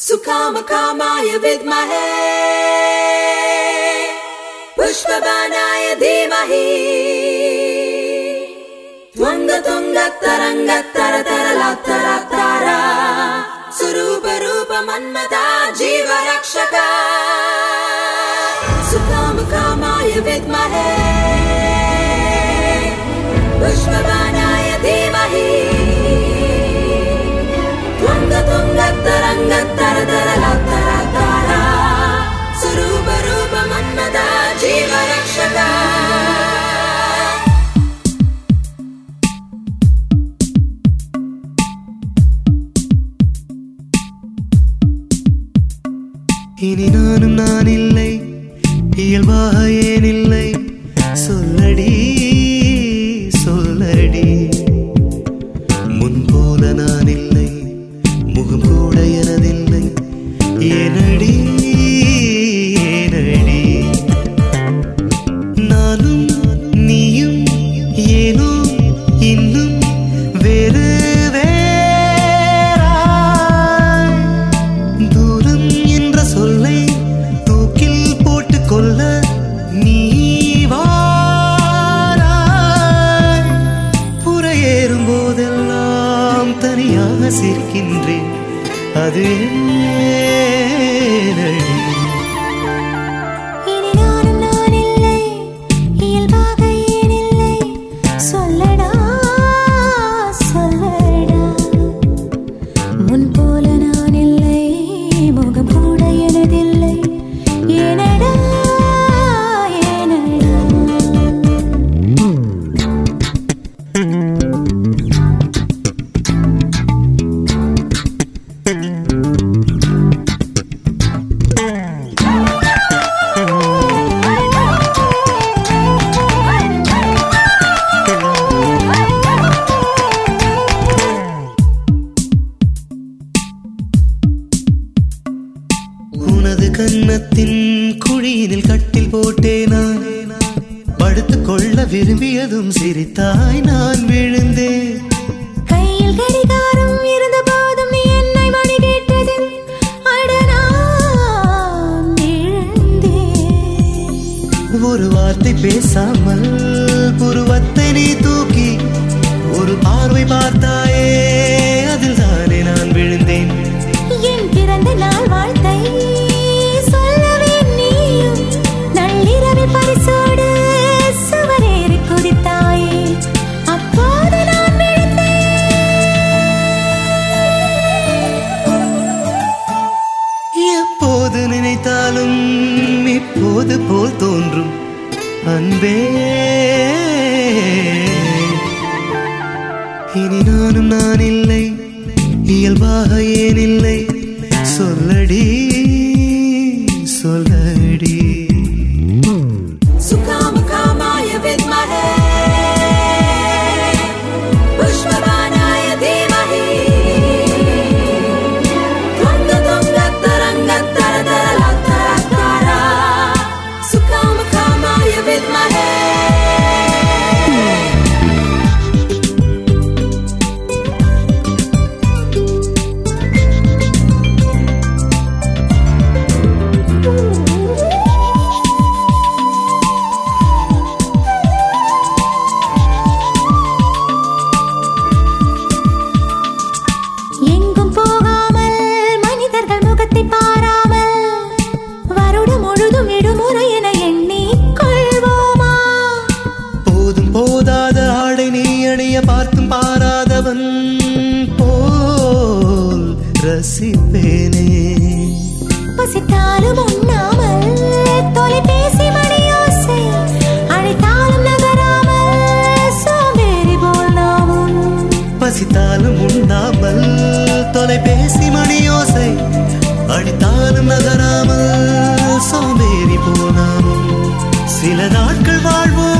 सुकामकामाय विद्महे पुष्पबाणाय धीमहि त्वङ्गतुङ्गतरङ्गतरतरलातरतारा स्वरूपरूप मन्मता जीवरक्षक सुकामकामाय विद्महे पुष्पबाणाय धीमहि त्वङ्गतुङ्गतरङ्गतरतरलातरतारा स्वरूपरूप मन्मता जीवरक्षक இனி நானும் நான் இல்லை இயல்பாக ஏன் இல்லை சொல்லடி சொல்லடி முன்போல நான் இல்லை முகம் கூட எனதில்லை ஏனடி ஏனடி நானும் நீயும் ஏனோ இன்னும் வேறு வேறாய் தூரம் என்ற சொல்லை தூக்கில் போட்டுக் கொள்ள நீ வாராய் புறையேறும் போதெல்லாம் தனியாக சிரிக்கின்றேன் அது ஏனடி இனி நானும் நான் இல்லை இயல்பாக ஏன் இல்லை சொல்லடா சொல்லடா முன் போல நான் இல்லை முகம் கூட எனதில்லை ஏனடா ஏனடா உனது கன்னத்தின் குழியினில் கட்டில் போட்டே நான் படுத்துக் கொள்ள விரும்பியதும் சிரித்தாய் நான் விழுந்தேன் கையில் கடிகாரம் இருந்த போதும் நீ என்னை மணி கேட்டது அட நான் எழுந்தேன் ஒரு வார்த்தை பேசாமல் புருவத்தை நீ தூக்கி ஒரு பார்வை பார்த்தாயே அதில் தானே நான் விழுந்தேன் என் பிறந்த நாள் வாழ்த்தை சொல்லவே நீயும் நள்ளிரவில் பரிசோடு சுவரேறி குதித்தாயே அப்போது நான் எப்போது நினைத்தாலும் இப்போது போல் தோன்றும் அன்பே இனி நானும் நான் இல்லை இயல்பாக ஏன் இல்லை சொல்லடி சொல்லடி सुकामकामाय विद्महे पुष्पबाणाय धीमहि त्वङ्गतुङ्गतरङ्गतरतरलातरतारा सुकामकामाय विद्महे எங்கும் போகாமல் மனிதர்கள் முகத்தை பாராமல் வருடம் முழுதும் விடுமுறை என எண்ணிக் கொள்வோமா போதும் போதாத ஆடை நீ அணிய பார்த்தும் பாராதவன் போல் ரசிப்பேனே பசித்தாலும் உண்ணாமல் தொலைபேசி மணியோசை அழைத்தாலும் நகராமல் சோம்பேறி போல் நாமும் பசித்தாலும் உண்ணாமல் தொலைபேசி மணியோசை அடித்தாலும் நகராமல் சோம்பேறி போனாலும் சில நாட்கள் வாழ்வோம்